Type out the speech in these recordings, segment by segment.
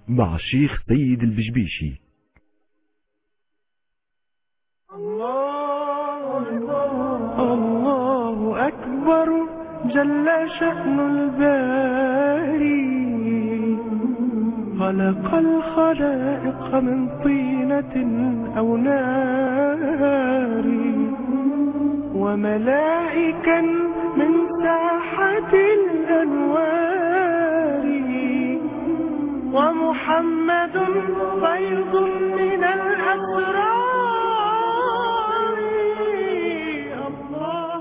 مع الشيخ سيد البشبيشي الله الله أكبر جل شأن الباري خلق الخلائق من طينة أو نار وملائكا من ساحة الأنوار ومحمد فيض من الأسرار الله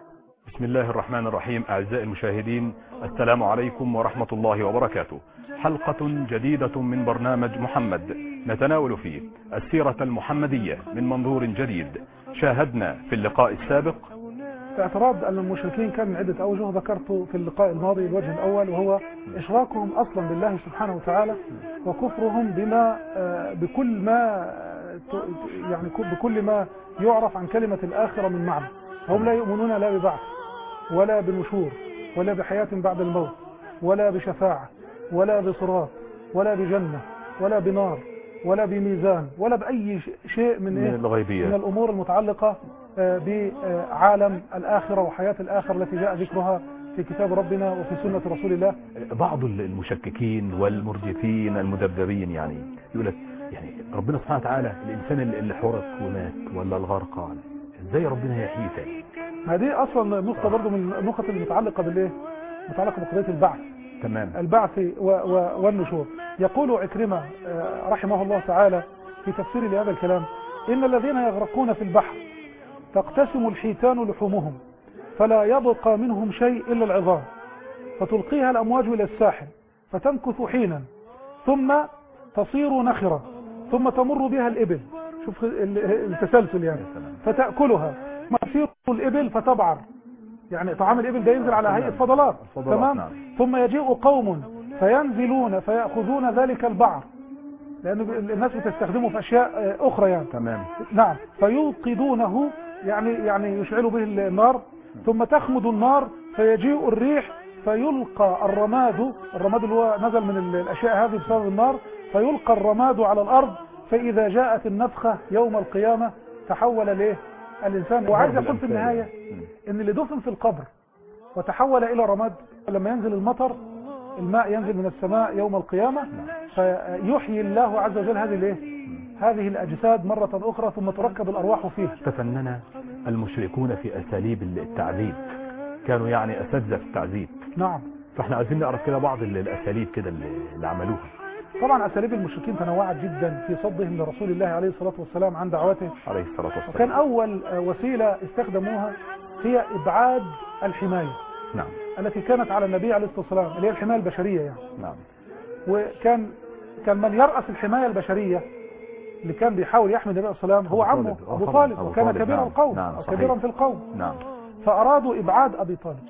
بسم الله الرحمن الرحيم أعزائي المشاهدين السلام عليكم ورحمة الله وبركاته حلقة جديدة من برنامج محمد نتناول فيه السيرة المحمدية من منظور جديد شاهدنا في اللقاء السابق اعتراض أن المشركين كان من عدة أوجه ذكرته في اللقاء الماضي الوجه الأول وهو إشراكهم أصلا بالله سبحانه وتعالى وكفرهم بما آه، بكل ما آه، ت- يعني ك- بكل ما يعرف عن كلمة الآخرة من معنى هم لا يؤمنون لا ببعث ولا بنشور ولا بحياة بعد الموت ولا بشفاعة ولا بصراط ولا بجنة ولا بنار ولا بميزان ولا بأي ش- شيء من, من إيه؟ من الغيبية الأمور المتعلقة آه، بعالم الآخرة وحياة الآخرة التي جاء ذكرها في كتاب ربنا وفي سنة رسول الله بعض المشككين والمرجفين المدببين يعني يقول لك يعني ربنا سبحانه وتعالى الإنسان اللي اللي حرق ومات ولا الغرقان ازاي ربنا يحييه تاني ما دي أصلا نقطة برضو من النقط المتعلقة بالإيه؟ متعلقة بقضية البعث تمام البعث و و والنشور يقول عكرمة آه، رحمه الله تعالى في تفسير لهذا الكلام إن الذين يغرقون في البحر تقتسم الحيتان لحومهم فلا يبقى منهم شيء إلا العظام فتلقيها الأمواج إلى الساحل فتمكث حينا ثم تصير نخرة ثم تمر بها الإبل شوف ال- التسلسل يعني فتأكلها مسير الإبل فتبعر يعني طعام الإبل ده ينزل على هيئة فضلات فضلات، تمام نعم. ثم يجيء قوم فينزلون فيأخذون ذلك البعر لأن الناس بتستخدمه في أشياء آه، أخرى يعني تمام نعم فيوقدونه يعني يعني يشعلوا به النار ثم تخمد النار فيجيء الريح فيلقى الرماد الرماد اللي هو نزل من ال- الأشياء هذه بسبب النار فيلقى الرماد على الأرض فإذا جاءت النفخة يوم القيامة تحول ليه الإنسان وعايز ضرب يقول في الأمثال النهاية يعني. ان اللي دفن في القبر وتحول الى رماد لما ينزل المطر الماء ينزل من السماء يوم القيامة فيحيي الله عز وجل هذه الايه هذه الاجساد مرة اخرى ثم تركب الارواح فيها تفنن المشركون في أساليب التعذيب كانوا يعني أساتذة في التعذيب نعم فاحنا عايزين نعرف كده بعض ال- الأساليب كده اللي اللي عملوها طبعا اساليب المشركين تنوعت جدا في صدهم لرسول الله عليه الصلاة والسلام عن دعوته عليه الصلاة والسلام وكان اول آه، وسيلة استخدموها هي ابعاد الحماية نعم التي كانت على النبي عليه الصلاة والسلام اللي هي الحماية البشرية يعني نعم وكان كان من يرأس الحماية البشرية اللي كان بيحاول يحمي النبي صلى الله عليه وسلم هو أبو عمه طالب. آه أبو طبعاً. طالب أبو وكان طالب. كبير نعم. القوم نعم، أو صحيح. كبيرا في القوم نعم فأرادوا إبعاد أبي طالب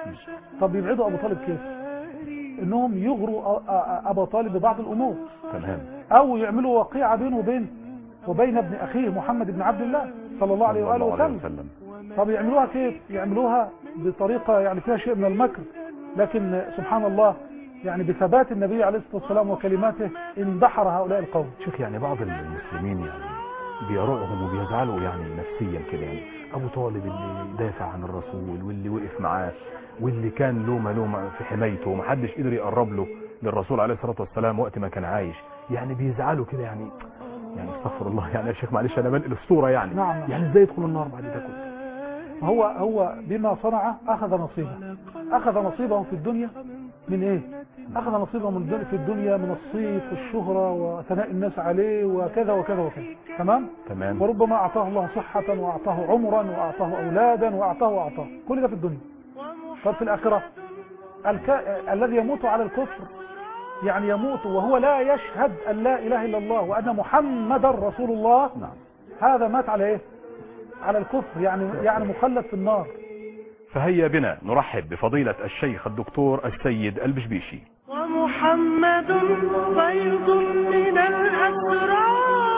طب يبعدوا أبو طالب كيف إنهم يغروا أ- أ- أبا طالب ببعض الأمور تمام أو يعملوا وقيعة بينه وبين وبين ابن أخيه محمد بن عبد الله صلى الله عليه وآله صلى الله وسلم طب يعملوها كيف يعملوها بطريقة يعني فيها شيء من المكر لكن سبحان الله يعني بثبات النبي عليه الصلاة والسلام وكلماته اندحر هؤلاء القوم شيخ يعني بعض المسلمين يعني بيرعهم وبيزعلوا يعني نفسيا كده يعني ابو طالب اللي دافع عن الرسول واللي وقف معاه واللي كان له ملومة في حمايته ومحدش قدر يقرب له للرسول عليه الصلاة والسلام وقت ما كان عايش يعني بيزعلوا كده يعني يعني استغفر الله يعني يا شيخ معلش انا بنقل الصورة يعني نعم، نعم. يعني ازاي يدخل النار بعد ده كله هو هو بما صنع أخذ نصيبه أخذ نصيبه في الدنيا من إيه أخذ نصيبه من الدنيا في الدنيا من الصيت والشهرة وثناء الناس عليه وكذا وكذا وكذا تمام تمام وربما أعطاه الله صحة وأعطاه عمرا وأعطاه أولادا وأعطاه وأعطاه كل ده في الدنيا طب في الآخرة الك... الذي يموت على الكفر يعني يموت وهو لا يشهد أن لا إله إلا الله وأن محمدا رسول الله نعم هذا مات على إيه على الكفر يعني يعني مخلد في النار فهيا بنا نرحب بفضيلة الشيخ الدكتور السيد البشبيشي ومحمد فيض من الأسرار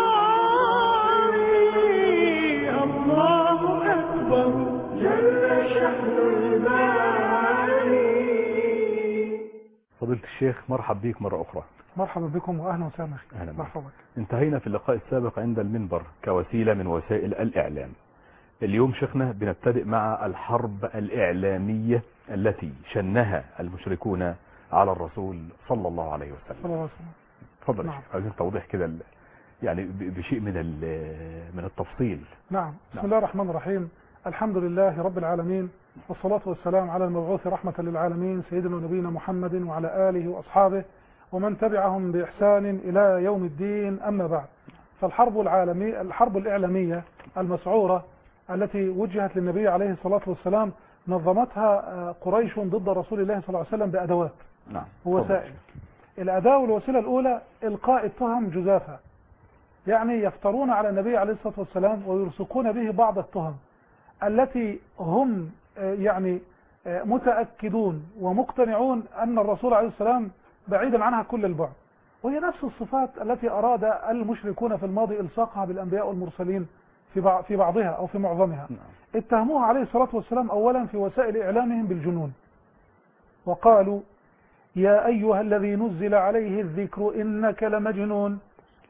الله أكبر جل شأن الباري فضيلة فضيلة الشيخ مرحب بيك مرة أخرى مرحبا بكم واهلا وسهلا اخي أهلا بك. مرحبا انتهينا في اللقاء السابق عند المنبر كوسيلة من وسائل الإعلام اليوم شيخنا بنبتدئ مع الحرب الإعلامية التي شنها المشركون على الرسول صلى الله عليه صلى وسلم الله عليه وسلم اتفضل يا نعم. شيخ عايزين توضيح كده ال- يعني ب- بشيء من ال- من التفصيل نعم بسم نعم. الله الرحمن الرحيم الحمد لله رب العالمين والصلاة والسلام على المبعوث رحمة للعالمين سيدنا ونبينا محمد وعلى آله وأصحابه ومن تبعهم بإحسان إلى يوم الدين أما بعد فالحرب العالمية الحرب الإعلامية المسعورة التي وجهت للنبي عليه الصلاة والسلام نظمتها آه، قريش ضد رسول الله صلى الله عليه وسلم بأدوات نعم ووسائل الأداة والوسيلة الأولى إلقاء التهم جزافة يعني يفترون على النبي عليه الصلاة والسلام ويلصقون به بعض التهم التي هم آه، يعني آه، متأكدون ومقتنعون أن الرسول عليه السلام بعيدا عنها كل البعد وهي نفس الصفات التي أراد المشركون في الماضي إلصاقها بالأنبياء والمرسلين في بعض- في بعضها أو في معظمها نعم اتهموه عليه الصلاة والسلام أولا في وسائل إعلامهم بالجنون وقالوا يا أيها الذي نزل عليه الذكر إنك لمجنون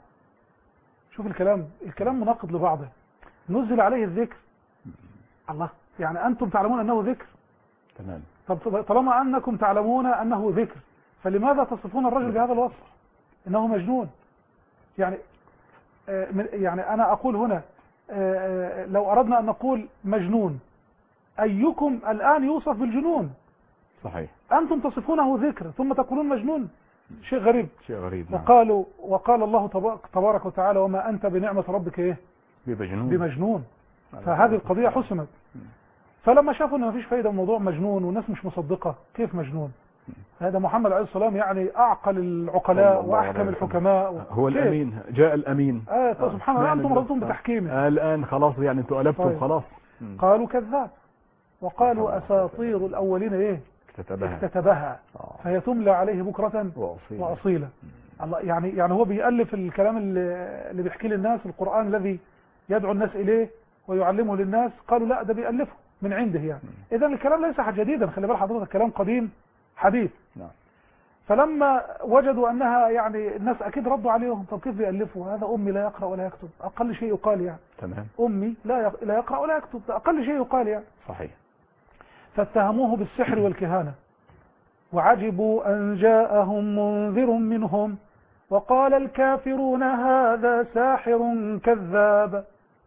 شوف الكلام الكلام مناقض لبعضه نزل عليه الذكر الله يعني أنتم تعلمون أنه ذكر تمام طب طالما أنكم تعلمون أنه ذكر فلماذا تصفون الرجل بهذا الوصف إنه مجنون يعني آه، من- يعني أنا أقول هنا آه، آه، لو أردنا أن نقول مجنون أيكم الآن يوصف بالجنون صحيح أنتم تصفونه ذكر ثم تقولون مجنون شيء غريب شيء غريب نعم وقالوا وقال الله تبارك- تبارك وتعالى وما أنت بنعمة ربك إيه بمجنون بمجنون فهذه القضية حسمت فلما شافوا ان مفيش فايدة من موضوع مجنون والناس مش مصدقة كيف مجنون هذا محمد عليه السلام يعني اعقل صلى العقلاء الله عليه واحكم وسلم. الحكماء هو كيف؟ الأمين جاء الأمين آه طب سبحان الله يعني انتم رضيتم آه. بتحكيمه آه الآن خلاص يعني انتوا قلبتم طيب. خلاص مم. قالوا كذاب وقالوا اساطير الاولين ايه اكتتبها اكتتبها آه. فهي تملى عليه بكرة وأصيل واصيلا الله يعني يعني هو بيألف الكلام اللي, اللي بيحكي للناس القرآن الذي يدعو الناس إليه ويعلمه للناس قالوا لا ده بيألفه من عنده يعني إذا الكلام ليس جديدا خلي بال حضرتك كلام قديم حديث نعم فلما وجدوا أنها يعني الناس أكيد ردوا عليهم طب كيف بيألفوا هذا أمي لا يقرأ ولا يكتب أقل شيء يقال يعني تمام أمي لا يق- لا يقرأ ولا يكتب ده أقل شيء يقال يعني صحيح فاتهموه بالسحر والكهانة وعجبوا أن جاءهم منذر منهم وقال الكافرون هذا ساحر كذاب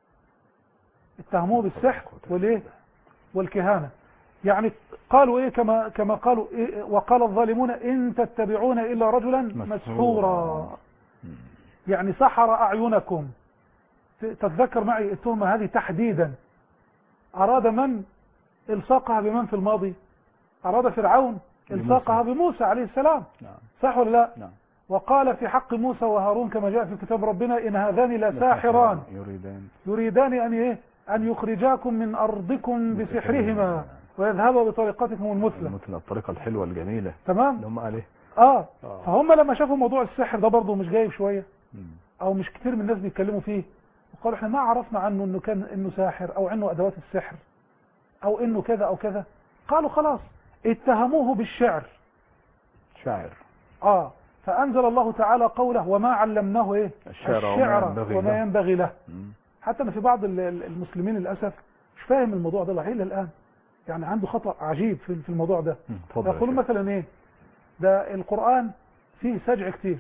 اتهموه بالسحر والايه والكهانة يعني قالوا ايه كما كما قالوا إيه وقال الظالمون ان تتبعون الا رجلا مسحورا مم. يعني سحر اعينكم ت- تتذكر معي التهمة هذه تحديدا اراد من الصاقها بمن في الماضي اراد فرعون بموسى. الصاقها بموسى عليه السلام نعم صح ولا لا نعم وقال في حق موسى وهارون كما جاء في كتاب ربنا ان هذان لساحران يريدان يريدان أن إيه أن يخرجاكم من أرضكم بسحرهما ويذهبا بطريقتكم المثلى مثل الطريقة الحلوة الجميلة اللي تمام هم عليه آه آه. فهم لما شافوا موضوع السحر ده برضه مش جايب شوية مم. أو مش كتير من الناس بيتكلموا فيه وقالوا احنا ما عرفنا عنه انه كان انه ساحر او عنه ادوات السحر او انه كذا او كذا قالوا خلاص اتهموه بالشعر شاعر اه فانزل الله تعالى قوله وما علمناه ايه الشعر وما ينبغي وما له. ينبغي له مم. حتى ان في بعض ال- ال- المسلمين للاسف مش فاهم الموضوع ده الى الان يعني عنده خطأ عجيب في في الموضوع ده مم. اتفضل يا يقولون شيخ. مثلا ايه ده القرآن فيه سجع كتير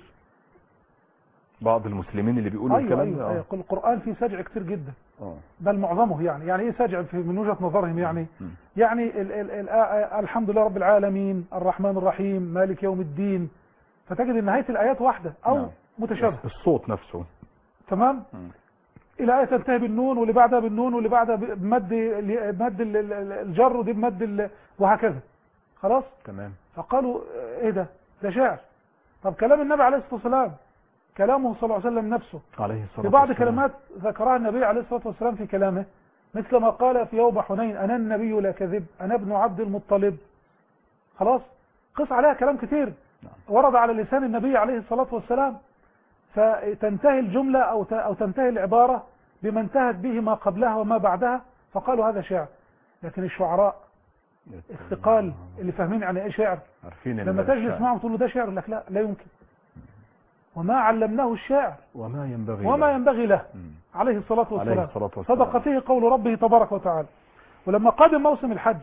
بعض المسلمين اللي بيقولوا ايوه الكلام ايوه, ده أيوة. آه. يقول القرآن فيه سجع كتير جدا اه بل معظمه يعني يعني ايه سجع في- من وجهة نظرهم يعني مم. يعني ال ال ال آ- الحمد لله رب العالمين الرحمن الرحيم مالك يوم الدين فتجد ان نهاية الايات واحدة او نعم. متشابهة الصوت نفسه تمام مم. الى آية تنتهي بالنون واللي بعدها بالنون واللي بعدها بمد بمد ال- ال- ال- الجر ودي بمد ال- وهكذا خلاص تمام فقالوا آه، ايه ده ده شعر طب كلام النبي عليه الصلاة والسلام كلامه صلى الله عليه وسلم نفسه عليه الصلاة في بعض والسلام. كلمات ذكرها النبي عليه الصلاة والسلام في كلامه مثل ما قال في يوم حنين أنا النبي لا كذب أنا ابن عبد المطلب خلاص قص عليها كلام كتير نعم. ورد على لسان النبي عليه الصلاة والسلام فتنتهي الجملة أو ت- أو تنتهي العبارة بما انتهت به ما قبلها وما بعدها فقالوا هذا شعر لكن الشعراء الثقال اللي فاهمين يعني ايه شعر عارفين لما الشعر. تجلس معهم تقول له ده شعر يقول لك لا لا يمكن وما علمناه الشعر وما ينبغي وما له. ينبغي له مم. عليه الصلاة عليه والسلام الصلاة والسلام صدق فيه قول ربه تبارك وتعالى ولما قادم موسم الحج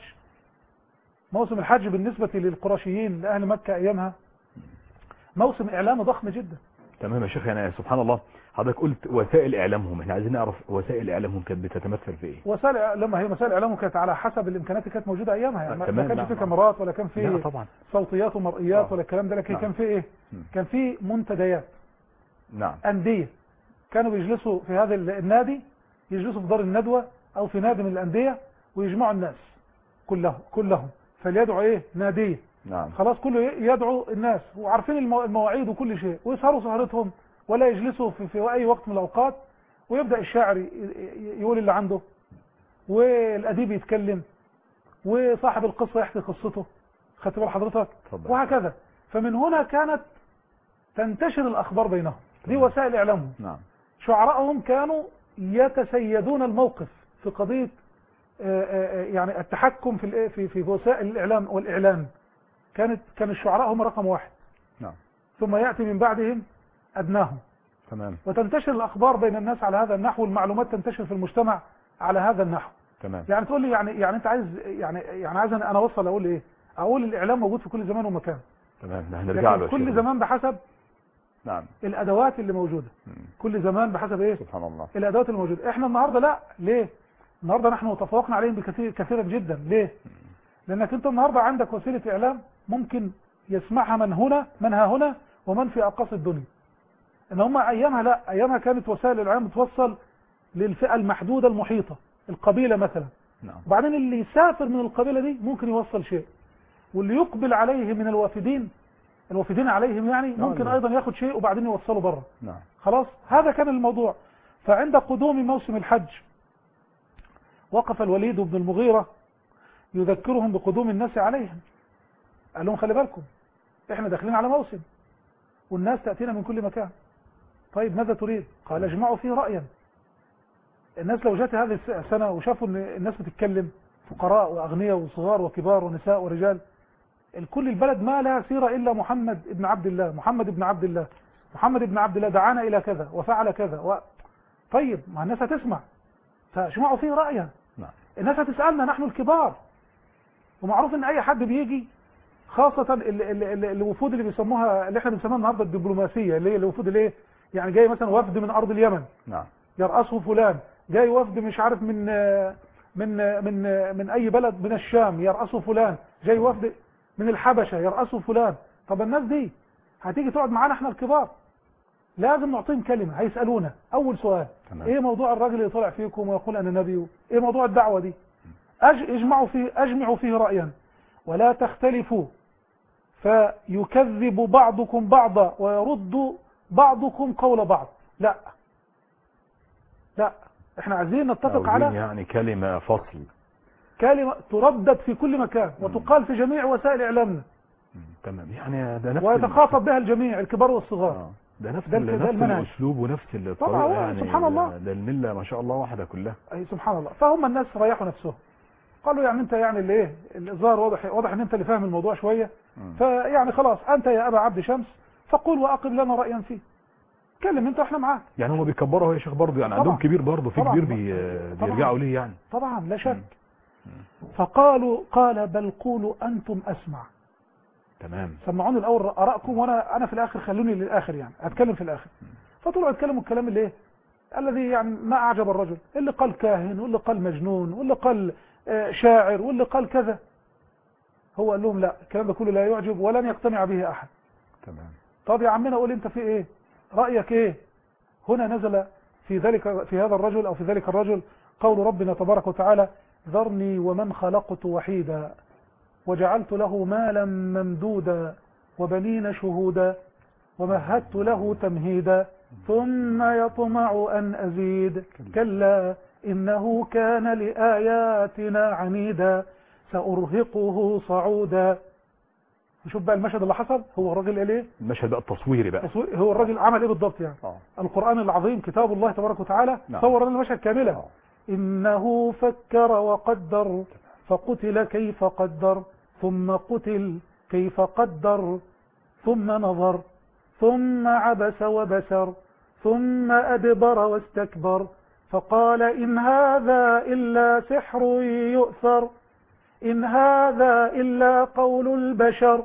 موسم الحج بالنسبة للقرشيين لأهل مكة أيامها موسم إعلامي ضخم جدا تمام يا شيخ يعني سبحان الله حضرتك قلت وسائل اعلامهم احنا عايزين نعرف وسائل اعلامهم كانت بتتمثل في ايه وسائل لما هي مسائل إعلامهم كانت على حسب الإمكانيات اللي كانت موجودة أيامها يعني آه، ما تمام، ما كانش نعم، في نعم. كاميرات ولا كان لا في طبعا صوتيات ومرئيات آه. ولا الكلام ده لكن نعم. كان في إيه مم. كان في منتديات نعم أندية كانوا بيجلسوا في هذا النادي يجلسوا في دار الندوة أو في نادي من الأندية ويجمعوا الناس كلهم كلهم فليدعوا إيه نادية نعم خلاص كله يدعو الناس وعارفين المو- المواعيد وكل شيء ويسهروا سهرتهم ولا يجلسوا في, في أي وقت من الأوقات ويبدأ الشاعر ي- ي- يقول اللي عنده والأديب يتكلم وصاحب القصة يحكي قصته خدت بال حضرتك اتفضل وهكذا فمن هنا كانت تنتشر الأخبار بينهم دي تمام. وسائل إعلامهم نعم شعراءهم كانوا يتسيدون الموقف في قضية آه، آه، آه، يعني التحكم في الإيه؟ في في وسائل الإعلام والإعلان كانت كان الشعراء هم رقم واحد نعم ثم يأتي من بعدهم أدناهم تمام وتنتشر الأخبار بين الناس على هذا النحو والمعلومات تنتشر في المجتمع على هذا النحو تمام يعني تقول لي يعني يعني أنت عايز يعني يعني عايز أنا أنا أوصل أقول إيه أقول الإعلام موجود في كل زمان ومكان تمام ده هنرجع له لكن يا كل شيخ. زمان بحسب نعم الأدوات اللي موجودة مم. كل زمان بحسب إيه سبحان الله الادوات الموجوده احنا النهارده لا ليه النهارده نحن تفوقنا عليهم بكثير كثيرا جدا ليه لانك انت النهارده عندك وسيله اعلام ممكن يسمعها من هنا من ها هنا ومن في اقاصي الدنيا ان هم ايامها لا ايامها كانت وسائل الاعلام بتوصل للفئه المحدوده المحيطه القبيله مثلا نعم وبعدين اللي يسافر من القبيله دي ممكن يوصل شيء واللي يقبل عليه من الوافدين الوافدين عليهم يعني ممكن نعم. ايضا ياخد شيء وبعدين يوصله بره نعم خلاص هذا كان الموضوع فعند قدوم موسم الحج وقف الوليد بن المغيرة يذكرهم بقدوم الناس عليهم قال لهم خلي بالكم احنا داخلين على موسم والناس تأتينا من كل مكان طيب ماذا تريد قال اجمعوا فيه رأيا الناس لو جات هذه السنة وشافوا ان الناس بتتكلم فقراء وأغنياء وصغار وكبار ونساء ورجال الكل البلد ما لها سيرة إلا محمد ابن عبد الله محمد ابن عبد الله محمد ابن عبد الله دعانا إلى كذا وفعل كذا و... طيب ما الناس هتسمع فاجمعوا فيه رأيا نعم الناس هتسألنا نحن الكبار ومعروف ان اي حد بيجي خاصة ال- ال- ال- الوفود اللي بيسموها اللي احنا بنسميها النهارده الدبلوماسية اللي هي الوفود اللي ايه يعني جاي مثلا وفد من ارض اليمن نعم يرأسه فلان جاي وفد مش عارف من من من من اي بلد من الشام يرأسه فلان جاي وفد من الحبشة يرأسه فلان طب الناس دي هتيجي تقعد معانا احنا الكبار لازم نعطيهم كلمة هيسألونا اول سؤال تمام. ايه موضوع الراجل اللي طلع فيكم ويقول انا نبي ايه موضوع الدعوة دي أج... اجمعوا فيه اجمعوا فيه رأيا ولا تختلفوا فيكذب بعضكم بعضا ويرد بعضكم قول بعض لا لا احنا عايزين نتفق عاوزين على يعني كلمة فصل كلمة تردد في كل مكان وتقال في جميع وسائل اعلامنا مم. تمام يعني ده نفس ويتخاطب بها الجميع الكبار والصغار آه. ده نفس ده ال- ال- ده نفس المنهج. الاسلوب ونفس الطريقه طبعا هو يعني سبحان الله. ده المله ما شاء الله واحده كلها اي سبحان الله فهم الناس ريحوا نفسهم قالوا يعني انت يعني اللي ايه الظاهر واضح واضح ان انت اللي فاهم الموضوع شويه مم. فيعني خلاص انت يا ابا عبد شمس فقل واقم لنا رايا فيه اتكلم انت واحنا معاك يعني هم بيكبروا أهو يا شيخ برضه يعني طبعا. عندهم كبير برضه في طبعا. كبير بي... طبعا. بيرجعوا ليه يعني طبعا لا شك فقالوا قال بل قولوا انتم اسمع تمام سمعوني الاول ارائكم وانا انا في الاخر خلوني للاخر يعني هتكلم في الاخر فطلعوا يتكلموا الكلام اللي ايه الذي يعني ما اعجب الرجل اللي قال كاهن واللي قال مجنون واللي قال آه، شاعر واللي قال كذا هو قال لهم لا الكلام ده كله لا يعجب ولن يقتنع به احد تمام طب يا عمنا قول انت في ايه رايك ايه هنا نزل في ذلك في هذا الرجل او في ذلك الرجل قول ربنا تبارك وتعالى ذرني ومن خلقت وحيدا وجعلت له مالا ممدودا وبنين شهودا ومهدت له تمهيدا ثم يطمع أن أزيد كلا إنه كان لآياتنا عنيدا سأرهقه صعودا نشوف بقى المشهد اللي حصل هو الراجل قال ايه المشهد بقى التصويري بقى تصوير- هو الراجل عمل ايه بالضبط يعني اه القرآن العظيم كتاب الله تبارك وتعالى نعم. صور لنا المشهد كاملا آه. إنه فكر وقدر فقتل كيف قدر ثم قتل كيف قدر ثم نظر ثم عبس وبسر ثم أدبر واستكبر فقال إن هذا إلا سحر يؤثر إن هذا إلا قول البشر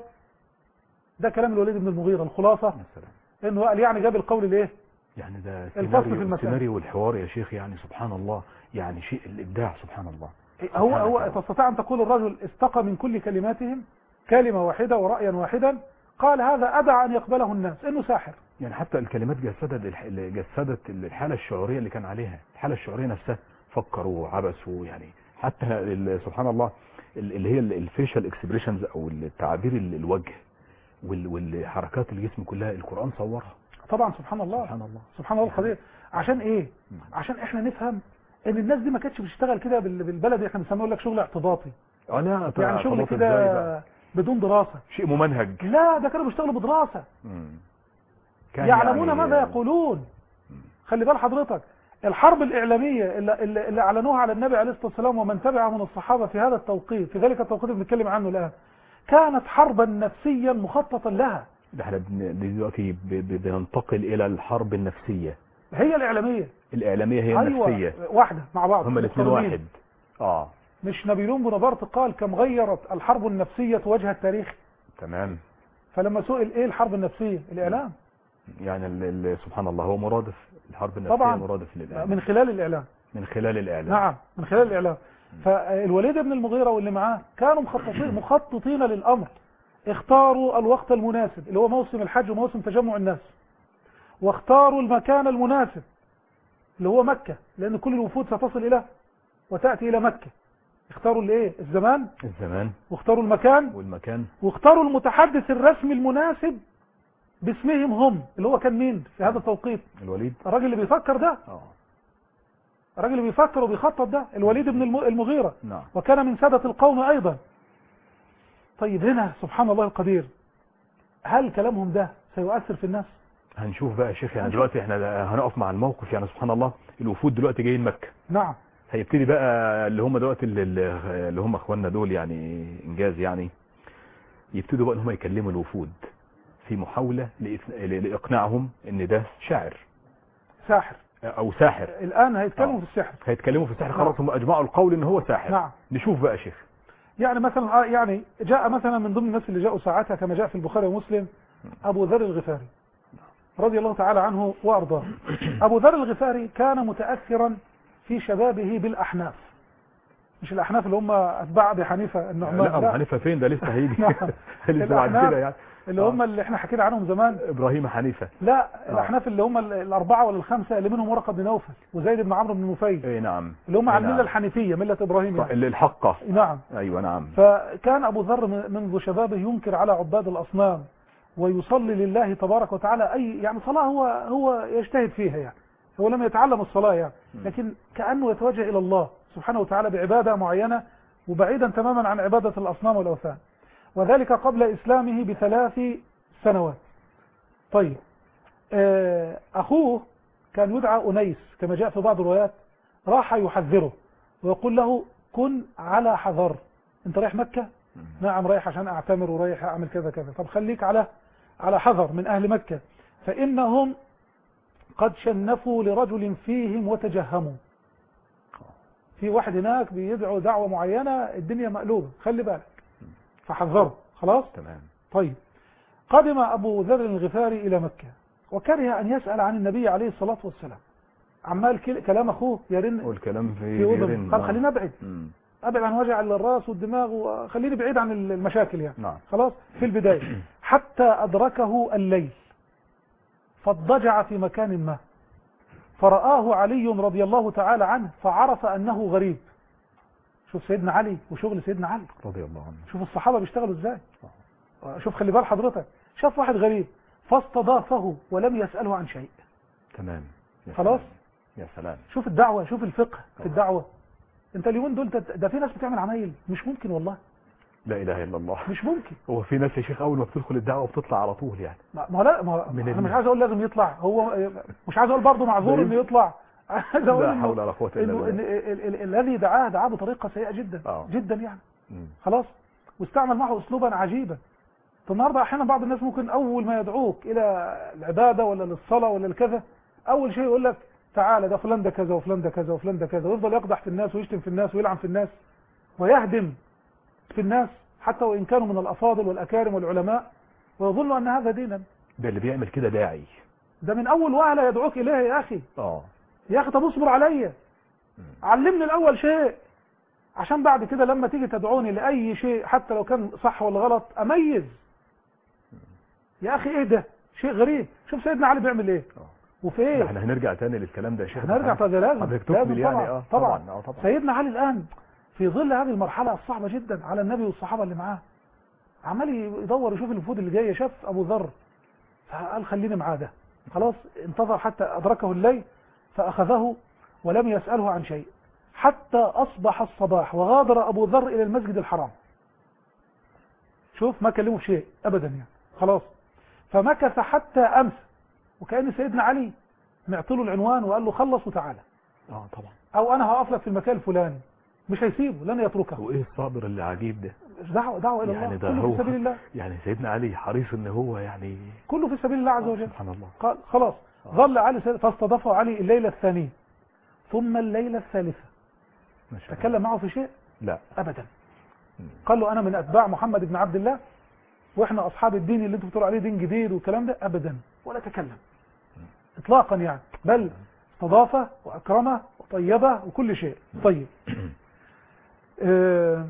ده كلام الوليد بن المغيرة الخلاصة مثلا انه قال يعني جاب القول الايه يعني ده الفصل في سيناريو المسألة. السيناريو والحوار يا شيخ يعني سبحان الله يعني شيء الابداع سبحان الله هو سبحانك هو يا رب. تستطيع ان تقول الرجل استقى من كل كلماتهم كلمة واحدة ورأيا واحدا قال هذا أدعى أن يقبله الناس إنه ساحر يعني حتى الكلمات جسدت الح- جسدت الحاله الشعوريه اللي كان عليها الحاله الشعوريه نفسها فكروا وعبسوا يعني حتى ال- سبحان الله ال- اللي هي الفيشال اكسبريشنز او التعابير ال- الوجه وال- والحركات الجسم كلها القران صورها طبعا سبحان الله سبحان الله سبحان الله القدير عشان ايه عشان احنا نفهم ان الناس دي ما كانتش بتشتغل كده بال- بالبلدي احنا بنسميه يقول لك شغل اعتباطي اه لا يعني شغل طلعت إزاي كده بقى؟ بدون دراسة شيء ممنهج لا ده كانوا بيشتغلوا بدراسة مم. كان يعلمون يعني- ماذا يقولون خلي بال حضرتك الحرب الإعلامية اللي, اللي اللي أعلنوها على النبي عليه الصلاة والسلام ومن تبعه من الصحابة في هذا التوقيت في ذلك التوقيت اللي بنتكلم عنه الآن كانت حربا نفسيا مخططا لها ده احنا بن- دلوقتي ب- ب- بننتقل الى الحرب النفسيه هي الإعلامية الاعلاميه هي أيوة النفسيه واحدة مع بعض هما الاثنين مقترنين. واحد اه مش نابليون بونابرت قال كم غيرت الحرب النفسية وجه التاريخ تمام فلما سئل ايه الحرب النفسية الاعلام يعني ال- ال- سبحان الله هو مرادف الحرب النفسيه طبعا. مرادف للاعلام من خلال الاعلام من خلال الاعلام نعم من خلال الاعلام فالوليد بن المغيرة واللي معاه كانوا مخططين مخططين للامر اختاروا الوقت المناسب اللي هو موسم الحج وموسم تجمع الناس واختاروا المكان المناسب اللي هو مكة لان كل الوفود ستصل الى وتأتي الى مكة اختاروا الايه الزمان الزمان واختاروا المكان والمكان واختاروا المتحدث الرسمي المناسب باسمهم هم اللي هو كان مين في هذا التوقيت الوليد الراجل اللي بيفكر ده اه الراجل اللي بيفكر وبيخطط ده الوليد بن الم- المغيرة نعم وكان من سادة القوم أيضا طيب هنا سبحان الله القدير هل كلامهم ده سيؤثر في الناس هنشوف بقى يا شيخ يعني هنشوف. دلوقتي احنا ده- هنقف مع الموقف يعني سبحان الله الوفود دلوقتي جايين مكة نعم هيبتدي بقى اللي هم دلوقتي اللي, اللي هم اخواننا دول يعني انجاز يعني يبتدوا بقى ان هم يكلموا الوفود في محاولة لإث- لإقناعهم ان ده شاعر ساحر او ساحر الآن هيتكلموا آه. في السحر هيتكلموا في السحر نعم. خلاص هم اجمعوا القول ان هو ساحر نعم نشوف بقى يا شيخ يعني مثلا آه يعني جاء مثلا من ضمن الناس اللي جاءوا ساعتها كما جاء في البخاري ومسلم أبو ذر الغفاري رضي الله تعالى عنه وأرضاه أبو ذر الغفاري كان متأثرا في شبابه بالأحناف مش الأحناف اللي هم أتباع أبي حنيفة النعمان لا ابو حنيفه فين ده لسه هيجي نعم. لسه بعد الأحناف كده يعني اللي هم اللي احنا حكينا عنهم زمان ابراهيم حنيفه لا الأحناف اللي هم ال- الأربعة ولا الخمسة اللي منهم ورقة بن نوفل وزيد بن عمرو بن نفيل اي نعم اللي هم إيه على الملة نعم. الحنيفية ملة إبراهيم صح، يعني. اللي الحقه نعم ايوه نعم فكان أبو ذر من- منذ شبابه ينكر على عباد الأصنام ويصلي لله تبارك وتعالى أي يعني صلاة هو هو يجتهد فيها يعني هو لم يتعلم الصلاة يعني لكن كأنه يتوجه إلى الله سبحانه وتعالى بعبادة معينة وبعيدا تماما عن عبادة الأصنام والأوثان وذلك قبل إسلامه بثلاث سنوات طيب آه، أخوه كان يدعى أنيس كما جاء في بعض الروايات راح يحذره ويقول له كن على حذر انت رايح مكة نعم رايح عشان اعتمر ورايح اعمل كذا كذا طب خليك على على حذر من اهل مكة فانهم قد شنفوا لرجل فيهم وتجهموا في واحد هناك بيدعو دعوة معينة الدنيا مقلوبة خلي بالك فحذره خلاص تمام طيب قدم أبو ذر الغفاري إلى مكة وكره أن يسأل عن النبي عليه الصلاة والسلام عمال كل- كلام أخوه يرن والكلام في في أذن بيرن. قال نعم. خليني أبعد مم. أبعد عن وجع الراس والدماغ وخليني بعيد عن المشاكل يعني نعم خلاص في البداية حتى أدركه الليل فاضطجع في مكان ما فرآه علي رضي الله تعالى عنه فعرف أنه غريب شوف سيدنا علي وشغل سيدنا علي رضي الله عنه شوف الصحابة بيشتغلوا ازاي شوف خلي بال حضرتك شاف واحد غريب فاستضافه ولم يسأله عن شيء تمام يا خلاص؟ سلام. يا سلام شوف الدعوة شوف الفقه في الدعوة انت اليومين دول ده- ده في ناس بتعمل عمايل مش ممكن والله لا اله الا الله مش ممكن هو في ناس يا شيخ اول ما بتدخل الدعوه بتطلع على طول يعني ما ما لا ما من انا ال- مش عايز اقول لازم يطلع هو مش عايز اقول برضه معذور طيب. انه يطلع عايز اقول لا إنه- حول ولا قوة إلا إنه إن بالله ال- ال- الذي دعاه دعاه بطريقه سيئه جدا آه. جدا يعني مم. خلاص واستعمل معه اسلوبا عجيبا فالنهارده احيانا بعض الناس ممكن اول ما يدعوك الى العباده ولا للصلاه ولا لكذا اول شيء يقول لك تعالى ده فلان ده كذا وفلان ده كذا وفلان ده كذا ويفضل يقدح في الناس ويشتم في الناس ويلعن في الناس ويهدم في الناس حتى وان كانوا من الافاضل والاكارم والعلماء ويظن ان هذا دينا ده اللي بيعمل كده داعي ده من اول وهله يدعوك اليه يا اخي اه يا اخي طب اصبر عليا علمني الاول شيء عشان بعد كده لما تيجي تدعوني لاي شيء حتى لو كان صح ولا غلط اميز يا اخي ايه ده شيء غريب شوف سيدنا علي بيعمل ايه آه. وفي ده ايه احنا هنرجع تاني للكلام ده يا شيخ هنرجع محمد. فده لازم حضرتك لازم تكمل يعني طبعا اه طبعا, اه طبعا سيدنا علي الان في ظل هذه المرحله الصعبه جدا على النبي والصحابه اللي معاه عمال يدور يشوف الوفود اللي جايه شاف ابو ذر فقال خليني معاه ده خلاص انتظر حتى ادركه الليل فاخذه ولم يساله عن شيء حتى اصبح الصباح وغادر ابو ذر الى المسجد الحرام شوف ما كلمه في شيء ابدا يعني خلاص فمكث حتى امس وكان سيدنا علي معطله العنوان وقال له خلص وتعالى اه طبعا او انا هقف لك في المكان الفلاني مش هيسيبه لن يتركه وايه الصابر اللي عجيب ده دعوه دعوه الى يعني الله ده كله هو في سبيل الله يعني سيدنا علي حريص ان هو يعني كله في سبيل الله عز وجل سبحان الله قال خلاص ظل علي سيد- فاستضافه علي الليله الثانيه ثم الليله الثالثه ما شاء الله تكلم معه في شيء لا ابدا مم. قال له انا من اتباع محمد بن عبد الله واحنا اصحاب الدين اللي انتوا بتقولوا عليه دين جديد والكلام ده ابدا ولا تكلم اطلاقا يعني بل استضافه واكرمه وطيبه وكل شيء طيب آه،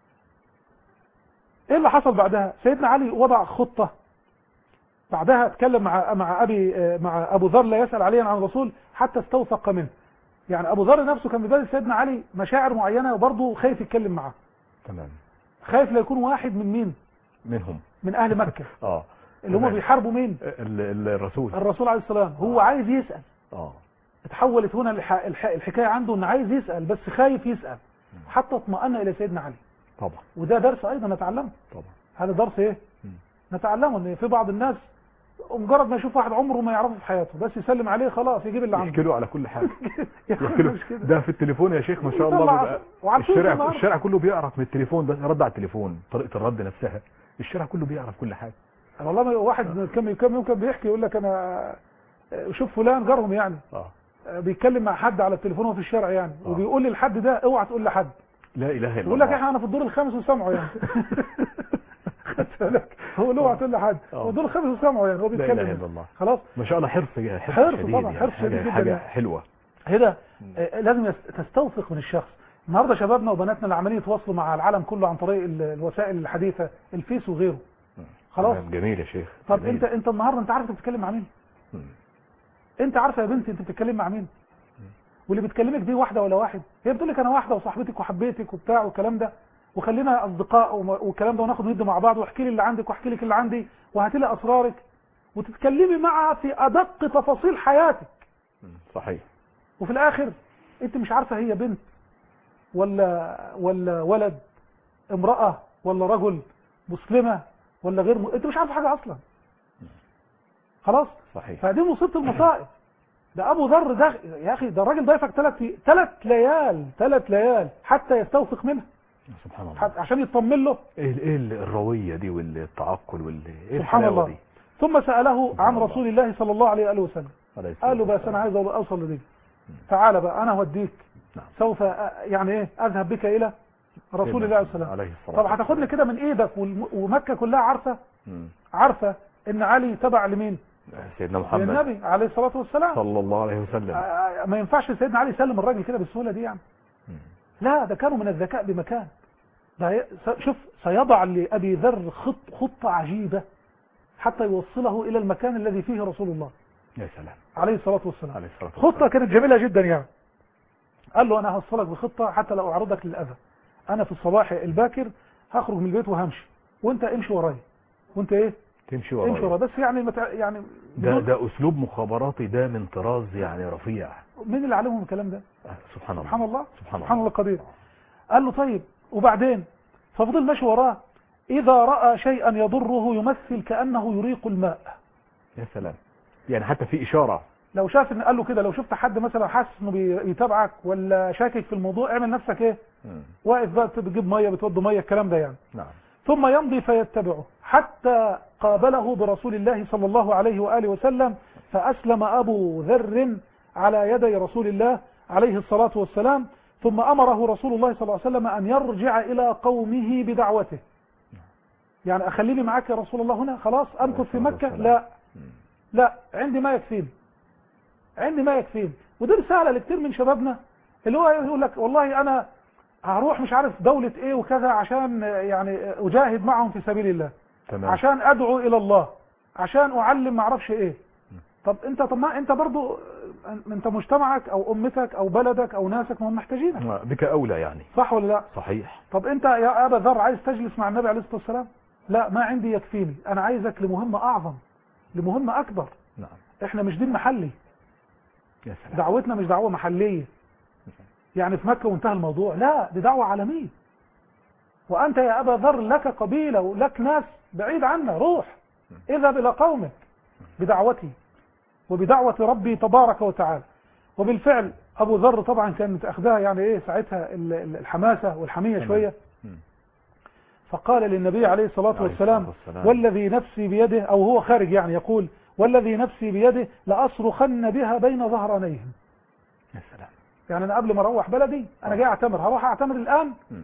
ايه اللي حصل بعدها سيدنا علي وضع خطة بعدها اتكلم مع مع ابي آه، مع ابو ذر لا يسال عليا عن الرسول حتى استوثق منه يعني ابو ذر نفسه كان بيبادل سيدنا علي مشاعر معينه وبرضه خايف يتكلم معاه تمام خايف لا يكون واحد من مين منهم من اهل مكه اه اللي هم تمام. بيحاربوا مين ال- ال- الرسول الرسول عليه السلام هو عايز يسال اه اتحولت هنا الح... الح... الحكايه عنده انه عايز يسال بس خايف يسال حتى اطمأن الى سيدنا علي طبعا وده درس ايضا نتعلمه طبعا هذا درس ايه مم. نتعلمه ان في بعض الناس مجرد ما يشوف واحد عمره ما يعرفه في حياته بس يسلم عليه خلاص يجيب اللي عنده يحكي له على كل حاجه يا يحكي أخي له مش كده ده في التليفون يا شيخ ما شاء الله يطلع بيبقى وعارفين الشارع النهاردة. الشارع كله بيعرف من التليفون بس رد على التليفون طريقه الرد نفسها الشارع كله بيعرف كل حاجه والله ما واحد كم كم يوم كان بيحكي يقول لك انا شوف فلان جارهم يعني اه بيتكلم مع حد على التليفون وهو في الشارع يعني آه. وبيقول للحد ده اوعى تقول لحد لا اله الا يقول لك الله احنا انا في الدور الخامس وسامعه يعني خدت بالك هو له اوعى تقول لحد آه. هو الدور الخامس وسامعه يعني هو لا بيتكلم اله يعني. الا الله خلاص ما شاء الله حرص حرص, حرص شديد طبعا، يعني حرص حاجه, شديد جدا حاجة يعني. حلوه هنا آه، لازم يست- تستوثق من الشخص النهارده شبابنا وبناتنا اللي عمالين يتواصلوا مع العالم كله عن طريق ال- الوسائل الحديثه الفيس وغيره خلاص تمام، جميل يا شيخ طب جميل. انت انت النهارده انت عارف انت بتتكلم مع مين مم. انت عارفه يا بنتي انت بتتكلم مع مين واللي بتكلمك دي واحده ولا واحد هي بتقول لك انا واحده وصاحبتك وحبيتك وبتاع والكلام ده وخلينا اصدقاء وم- والكلام ده وناخد ندي مع بعض واحكي لي اللي عندك واحكي لك اللي عندي وهاتي لي اسرارك وتتكلمي معها في ادق تفاصيل حياتك مم. صحيح وفي الاخر انت مش عارفه هي بنت ولا ولا ولد امراه ولا رجل مسلمه ولا غير م... انت مش عارفه حاجه اصلا خلاص صحيح فدي مصيبه المصائب ده ابو ذر ده يا اخي ده الراجل ضيفك ثلاث ثلاث ليال ثلاث ليال حتى يستوثق منها سبحان الله حتى عشان يطمن له ايه ايه الرويه دي والتعقل وال ايه سبحان الحلاوة الله دي ثم ساله سبحان عن الله. رسول الله صلى الله عليه واله وسلم عليه الصلاة قال له بس والسلام. انا عايز اوصل لدي تعال بقى انا هوديك نعم. سوف أ- يعني ايه اذهب بك الى رسول الله عليه السلام عليه الصلاة طب هتاخدني كده من ايدك والم- ومكه كلها عارفه مم. عارفه ان علي تبع لمين سيدنا محمد للنبي عليه الصلاه والسلام صلى الله عليه وسلم آه، ما ينفعش سيدنا علي يسلم الراجل كده بالسهوله دي يعني مم. لا ده كانوا من الذكاء بمكان ده ي- س- شوف سيضع لأبي ذر خط خطة عجيبة حتى يوصله إلى المكان الذي فيه رسول الله يا سلام عليه الصلاة والسلام عليه الصلاة والسلام خطة كانت جميلة جدا يعني قال له أنا هوصلك بخطة حتى لو أعرضك للأذى أنا في الصباح الباكر هخرج من البيت وهمشي وأنت امشي ورايا وأنت إيه تمشي امشي ورايا ورايا بس يعني متع... يعني ده بدون- ده اسلوب مخابراتي ده من طراز يعني رفيع مين اللي علمهم الكلام ده آه، سبحان الله سبحان الله سبحان سبحان الله الله قدير قال له طيب وبعدين ففضل ماشي وراه إذا رأى شيئا يضره يمثل كأنه يريق الماء يا سلام يعني حتى في اشاره لو شاف ان قال له كده لو شفت حد مثلا حاسس انه بي- بيتابعك ولا شاكك في الموضوع اعمل نفسك ايه مم. واقف بقى بتجيب ميه بتود ميه الكلام ده يعني نعم ثم يمضي فيتبعه حتى قابله برسول الله صلى الله عليه وآله وسلم فأسلم أبو ذر على يدي رسول الله عليه الصلاة والسلام ثم أمره رسول الله صلى الله عليه وسلم أن يرجع إلى قومه بدعوته يعني أخليني معاك يا رسول الله هنا خلاص أمكث في الصلاة مكة والسلام. لا مم. لا عندي ما يكفيني عندي ما يكفيني ودي رسالة لكتير من شبابنا اللي هو يقول لك والله أنا هروح مش عارف دولة إيه وكذا عشان يعني أجاهد معهم في سبيل الله تمام عشان ادعو الى الله عشان اعلم ما اعرفش ايه طب انت طب ما انت برضو انت مجتمعك او امتك او بلدك او ناسك ما هم محتاجينك آه، بك أولى يعني صح ولا لا صحيح طب انت يا ابا ذر عايز تجلس مع النبي عليه الصلاه والسلام لا ما عندي يكفيني انا عايزك لمهمه اعظم لمهمه اكبر نعم احنا مش دين محلي يا سلام دعوتنا مش دعوه محليه يعني في مكه وانتهى الموضوع لا دي دعوه عالميه وانت يا ابا ذر لك قبيله ولك ناس بعيد عنا روح اذهب الى قومك بدعوتي وبدعوه ربي تبارك وتعالى وبالفعل ابو ذر طبعا كانت اخذها يعني ايه ساعتها ال- ال- الحماسه والحميه تمام. شويه مم. فقال للنبي عليه الصلاه عليه والسلام الصلاة والسلام. والذي نفسي بيده او هو خارج يعني يقول والذي نفسي بيده لاصرخن بها بين ظهرانيهم يا سلام يعني انا قبل ما اروح بلدي انا جاي اعتمر هروح اعتمر الان مم.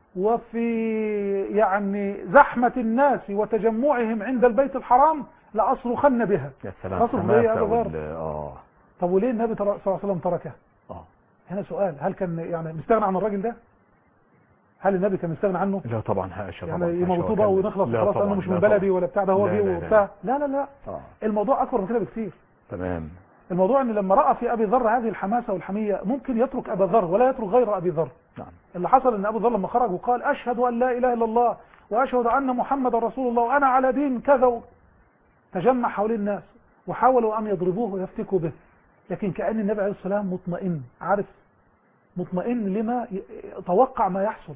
وفي يعني زحمة الناس وتجمعهم عند البيت الحرام لأصرخن بها يا سلام تصرف بيا يا حماسة أبو ذر. وال- اه طب وليه النبي تر- صلى الله عليه وسلم تركها اه هنا سؤال هل كان يعني مستغنى عن الراجل ده هل النبي كان مستغنى عنه لا طبعا هاشا طبعا يعني هاشا يموتوه بقى وكلم. ونخلص لا خلاص طبعاً، انا مش لا من طبعاً. بلدي ولا بتاع ده هو لا، جه لا، لا. وبتاع لا لا لا اه الموضوع اكبر من كده بكثير تمام الموضوع ان لما راى في ابي ذر هذه الحماسه والحميه ممكن يترك ابا ذر ولا يترك غير ابي ذر نعم اللي حصل ان ابو ذر لما خرج وقال اشهد ان لا اله الا الله واشهد ان محمد رسول الله وانا على دين كذا و- تجمع حوالين الناس وحاولوا ان يضربوه ويفتكوا به لكن كان النبي عليه الصلاه والسلام مطمئن عارف مطمئن لما ي- توقع ما يحصل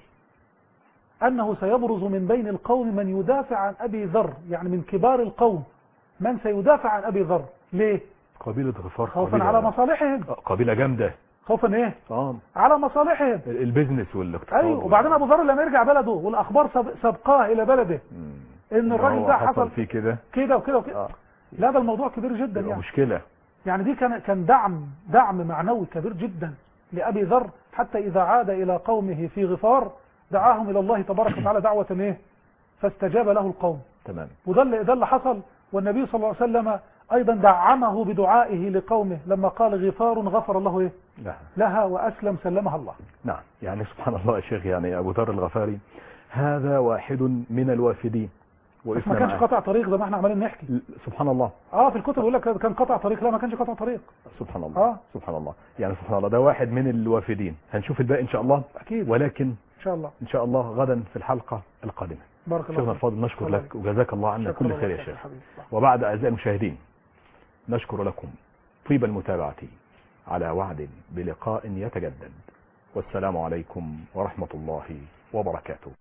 انه سيبرز من بين القوم من يدافع عن ابي ذر يعني من كبار القوم من سيدافع عن ابي ذر ليه قبيلة غفار خوفا قبيلة- على مصالحهم آه، قبيلة جامدة خوفا ايه اه على مصالحهم ال- البيزنس والاقتصاد ايوه وبعدين ابو ذر لما يرجع بلده والاخبار سب- سبقاه الى بلده مم. ان الراجل هو ده حصل حصل فيه كده كده وكده وكده اه لا ده الموضوع كبير جدا يبقى يعني مشكلة يعني دي كان كان دعم دعم معنوي كبير جدا لابي ذر حتى اذا عاد الى قومه في غفار دعاهم الى الله تبارك وتعالى دعوه ايه فاستجاب له القوم تمام وده اللي ده اللي حصل والنبي صلى الله عليه وسلم ايضا دعمه بدعائه لقومه لما قال غفار غفر الله ايه لا لها واسلم سلمها الله نعم يعني سبحان الله يا شيخ يعني ابو ذر الغفاري هذا واحد من الوافدين بس ما وقفنا كانش معاه. قطع طريق زي ما احنا عمالين نحكي ل- سبحان الله اه في الكتب يقول لك كان قطع طريق لا ما كانش قطع طريق سبحان الله آه. سبحان الله يعني سبحان الله ده واحد من الوافدين هنشوف الباقي ان شاء الله اكيد ولكن ان شاء الله ان شاء الله غدا في الحلقة القادمة بارك الله شيخنا فيك. الفاضل نشكر الله لك وجزاك الله عنا شكرا كل الله خير يا خير شيخ حبيبي. صح. وبعد أعزائي المشاهدين نشكر لكم طيب المتابعة على وعد بلقاء يتجدد والسلام عليكم ورحمة الله وبركاته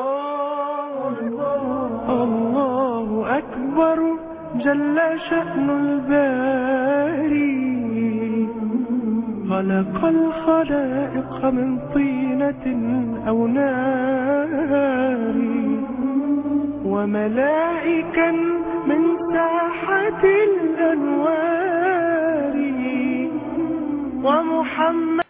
الله أكبر جل شأن الباري خلق الخلائق من طينة أو نار وملائكا من ساحة الأنوار ومحمد